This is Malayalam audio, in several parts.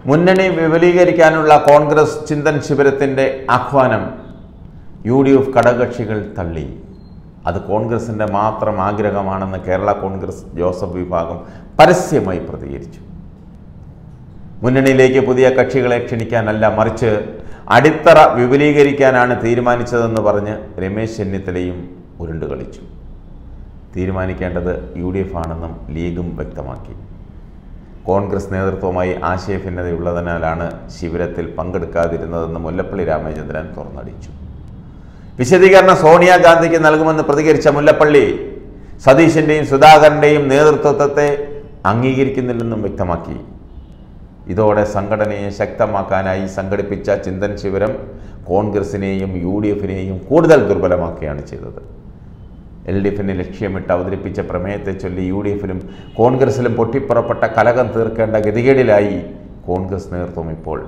മുന്നണി വിപുലീകരിക്കാനുള്ള കോൺഗ്രസ് ചിന്തൻ ശിബിരത്തിൻ്റെ ആഹ്വാനം യു ഡി എഫ് ഘടകകക്ഷികൾ തള്ളി അത് കോൺഗ്രസിൻ്റെ മാത്രം ആഗ്രഹമാണെന്ന് കേരള കോൺഗ്രസ് ജോസഫ് വിഭാഗം പരസ്യമായി പ്രതികരിച്ചു മുന്നണിയിലേക്ക് പുതിയ കക്ഷികളെ ക്ഷണിക്കാനല്ല മറിച്ച് അടിത്തറ വിപുലീകരിക്കാനാണ് തീരുമാനിച്ചതെന്ന് പറഞ്ഞ് രമേശ് ചെന്നിത്തലയും ഉരുണ്ട് കളിച്ചു തീരുമാനിക്കേണ്ടത് യു ഡി എഫ് ആണെന്നും ലീഗും വ്യക്തമാക്കി കോൺഗ്രസ് നേതൃത്വവുമായി ആശയഭിന്നതയുള്ളതിനാലാണ് ശിബിരത്തിൽ പങ്കെടുക്കാതിരുന്നതെന്ന് മുല്ലപ്പള്ളി രാമചന്ദ്രൻ തുറന്നടിച്ചു വിശദീകരണം സോണിയാഗാന്ധിക്ക് നൽകുമെന്ന് പ്രതികരിച്ച മുല്ലപ്പള്ളി സതീശൻ്റെയും സുധാകരൻ്റെയും നേതൃത്വത്തെ അംഗീകരിക്കുന്നില്ലെന്നും വ്യക്തമാക്കി ഇതോടെ സംഘടനയെ ശക്തമാക്കാനായി സംഘടിപ്പിച്ച ചിന്തൻ ശിബിരം കോൺഗ്രസിനെയും യു ഡി എഫിനെയും കൂടുതൽ ദുർബലമാക്കുകയാണ് ചെയ്തത് എൽ ഡി എഫിനെ ലക്ഷ്യമിട്ട് അവതരിപ്പിച്ച പ്രമേയത്തെ ചൊല്ലി യു ഡി എഫിലും കോൺഗ്രസിലും പൊട്ടിപ്പുറപ്പെട്ട കലകം തീർക്കേണ്ട ഗതികേടിലായി കോൺഗ്രസ് നേതൃത്വം ഇപ്പോൾ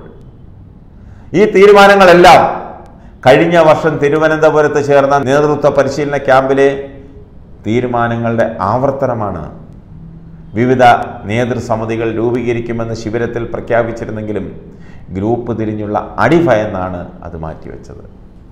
ഈ തീരുമാനങ്ങളെല്ലാം കഴിഞ്ഞ വർഷം തിരുവനന്തപുരത്ത് ചേർന്ന നേതൃത്വ പരിശീലന ക്യാമ്പിലെ തീരുമാനങ്ങളുടെ ആവർത്തനമാണ് വിവിധ നേതൃസമിതികൾ രൂപീകരിക്കുമെന്ന് ശിബിരത്തിൽ പ്രഖ്യാപിച്ചിരുന്നെങ്കിലും ഗ്രൂപ്പ് തിരിഞ്ഞുള്ള അടിഭയന്നാണ് അത് മാറ്റിവെച്ചത്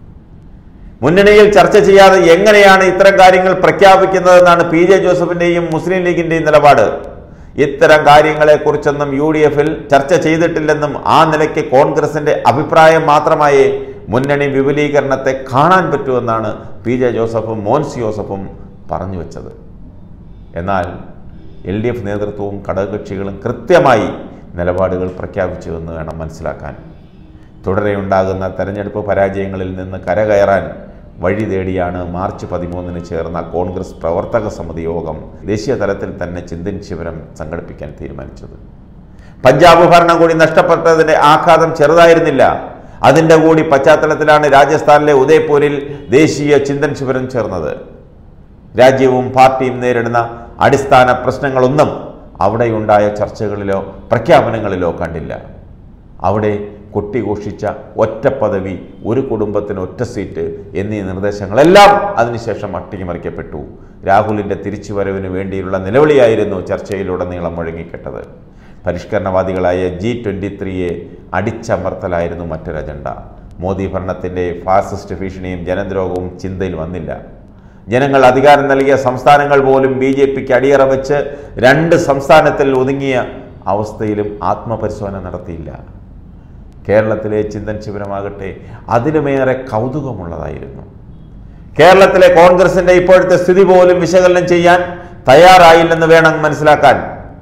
മുന്നണിയിൽ ചർച്ച ചെയ്യാതെ എങ്ങനെയാണ് ഇത്തരം കാര്യങ്ങൾ പ്രഖ്യാപിക്കുന്നതെന്നാണ് പി ജെ ജോസഫിന്റെയും മുസ്ലിം ലീഗിന്റെയും നിലപാട് ഇത്തരം കാര്യങ്ങളെക്കുറിച്ചൊന്നും യു ഡി എഫിൽ ചർച്ച ചെയ്തിട്ടില്ലെന്നും ആ നിലയ്ക്ക് കോൺഗ്രസിന്റെ അഭിപ്രായം മാത്രമായേ മുന്നണി വിപുലീകരണത്തെ കാണാൻ പറ്റുമെന്നാണ് പി ജെ ജോസഫും മോൻസ് ജോസഫും പറഞ്ഞു വെച്ചത് എന്നാൽ എൽ ഡി എഫ് നേതൃത്വവും ഘടകകക്ഷികളും കൃത്യമായി നിലപാടുകൾ പ്രഖ്യാപിച്ചുവെന്ന് വേണം മനസ്സിലാക്കാൻ തുടരെയുണ്ടാകുന്ന തെരഞ്ഞെടുപ്പ് പരാജയങ്ങളിൽ നിന്ന് കരകയറാൻ വഴി തേടിയാണ് മാർച്ച് പതിമൂന്നിന് ചേർന്ന കോൺഗ്രസ് പ്രവർത്തക സമിതി യോഗം ദേശീയ തലത്തിൽ തന്നെ ചിന്തൻ ശിബിരം സംഘടിപ്പിക്കാൻ തീരുമാനിച്ചത് പഞ്ചാബ് ഭരണം കൂടി നഷ്ടപ്പെട്ടതിന്റെ ആഘാതം ചെറുതായിരുന്നില്ല അതിൻ്റെ കൂടി പശ്ചാത്തലത്തിലാണ് രാജസ്ഥാനിലെ ഉദയ്പൂരിൽ ദേശീയ ചിന്തൻ ശിബിരം ചേർന്നത് രാജ്യവും പാർട്ടിയും നേരിടുന്ന അടിസ്ഥാന പ്രശ്നങ്ങളൊന്നും അവിടെയുണ്ടായ ചർച്ചകളിലോ പ്രഖ്യാപനങ്ങളിലോ കണ്ടില്ല അവിടെ കൊട്ടിഘോഷിച്ച ഒറ്റ പദവി ഒരു കുടുംബത്തിന് ഒറ്റ സീറ്റ് എന്നീ നിർദ്ദേശങ്ങളെല്ലാം അതിനുശേഷം അട്ടിമറിക്കപ്പെട്ടു രാഹുലിൻ്റെ തിരിച്ചുവരവിന് വേണ്ടിയുള്ള നിലവിളിയായിരുന്നു ചർച്ചയിലുടനീളം മുഴങ്ങിക്കെട്ടത് പരിഷ്കരണവാദികളായ ജി ട്വൻ്റി ത്രീയെ അടിച്ചമർത്തലായിരുന്നു മറ്റൊരു അജണ്ട മോദി ഭരണത്തിൻ്റെ ഫാസിസ്റ്റ് ഭീഷണിയും ജനദ്രോഹവും ചിന്തയിൽ വന്നില്ല ജനങ്ങൾ അധികാരം നൽകിയ സംസ്ഥാനങ്ങൾ പോലും ബി ജെ പിക്ക് അടിയറ വെച്ച് രണ്ട് സംസ്ഥാനത്തിൽ ഒതുങ്ങിയ അവസ്ഥയിലും ആത്മപരിശോധന നടത്തിയില്ല കേരളത്തിലെ ചിന്തൻ ശിബിരമാകട്ടെ അതിലുമേറെ കൗതുകമുള്ളതായിരുന്നു കേരളത്തിലെ കോൺഗ്രസിന്റെ ഇപ്പോഴത്തെ സ്ഥിതി പോലും വിശകലനം ചെയ്യാൻ തയ്യാറായില്ലെന്ന് വേണം മനസ്സിലാക്കാൻ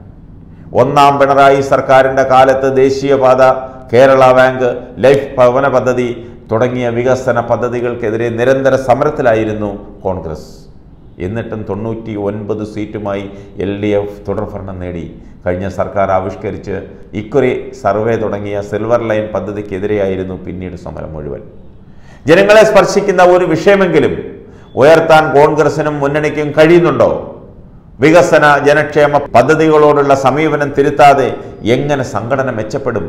ഒന്നാം പിണറായി സർക്കാരിന്റെ കാലത്ത് ദേശീയപാത കേരള ബാങ്ക് ലൈഫ് ഭവന പദ്ധതി തുടങ്ങിയ വികസന പദ്ധതികൾക്കെതിരെ നിരന്തര സമരത്തിലായിരുന്നു കോൺഗ്രസ് എന്നിട്ടും തൊണ്ണൂറ്റി ഒൻപത് സീറ്റുമായി എൽ ഡി എഫ് തുടർഭരണം നേടി കഴിഞ്ഞ സർക്കാർ ആവിഷ്കരിച്ച് ഇക്കുറി സർവേ തുടങ്ങിയ സിൽവർ ലൈൻ പദ്ധതിക്കെതിരെയായിരുന്നു പിന്നീട് സമരം മുഴുവൻ ജനങ്ങളെ സ്പർശിക്കുന്ന ഒരു വിഷയമെങ്കിലും ഉയർത്താൻ കോൺഗ്രസിനും മുന്നണിക്കും കഴിയുന്നുണ്ടോ വികസന ജനക്ഷേമ പദ്ധതികളോടുള്ള സമീപനം തിരുത്താതെ എങ്ങനെ സംഘടന മെച്ചപ്പെടും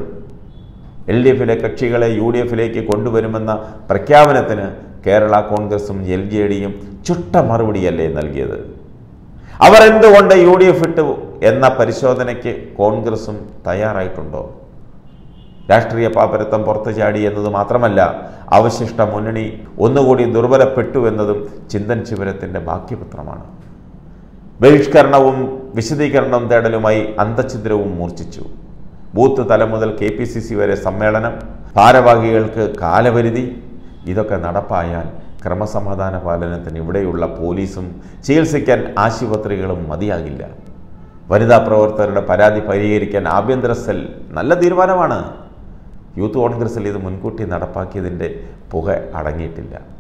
എൽ ഡി എഫിലെ കക്ഷികളെ യു ഡി എഫിലേക്ക് കൊണ്ടുവരുമെന്ന പ്രഖ്യാപനത്തിന് കേരള കോൺഗ്രസും എൽ ജെ ഡിയും ചുട്ട മറുപടിയല്ലേ നൽകിയത് അവർ എന്തുകൊണ്ട് യു ഡി എഫ് ഇട്ടു എന്ന പരിശോധനയ്ക്ക് കോൺഗ്രസും തയ്യാറായിട്ടുണ്ടോ രാഷ്ട്രീയ പാപ്പരത്വം പുറത്തു ചാടി എന്നത് മാത്രമല്ല അവശിഷ്ട മുന്നണി ഒന്നുകൂടി ദുർബലപ്പെട്ടു എന്നതും ചിന്തൻ ശിബിരത്തിൻ്റെ ബാക്കിപത്രമാണ് ബഹിഷ്കരണവും വിശദീകരണവും തേടലുമായി അന്തഛിദ്രവും മൂർച്ഛിച്ചു ബൂത്ത് തലം മുതൽ കെ പി സി സി വരെ സമ്മേളനം ഭാരവാഹികൾക്ക് കാലപരിധി ഇതൊക്കെ നടപ്പായാൽ ക്രമസമാധാന പാലനത്തിന് ഇവിടെയുള്ള പോലീസും ചികിത്സിക്കാൻ ആശുപത്രികളും മതിയാകില്ല വനിതാ പ്രവർത്തകരുടെ പരാതി പരിഹരിക്കാൻ ആഭ്യന്തര സെൽ നല്ല തീരുമാനമാണ് യൂത്ത് കോൺഗ്രസിൽ ഇത് മുൻകൂട്ടി നടപ്പാക്കിയതിൻ്റെ പുക അടങ്ങിയിട്ടില്ല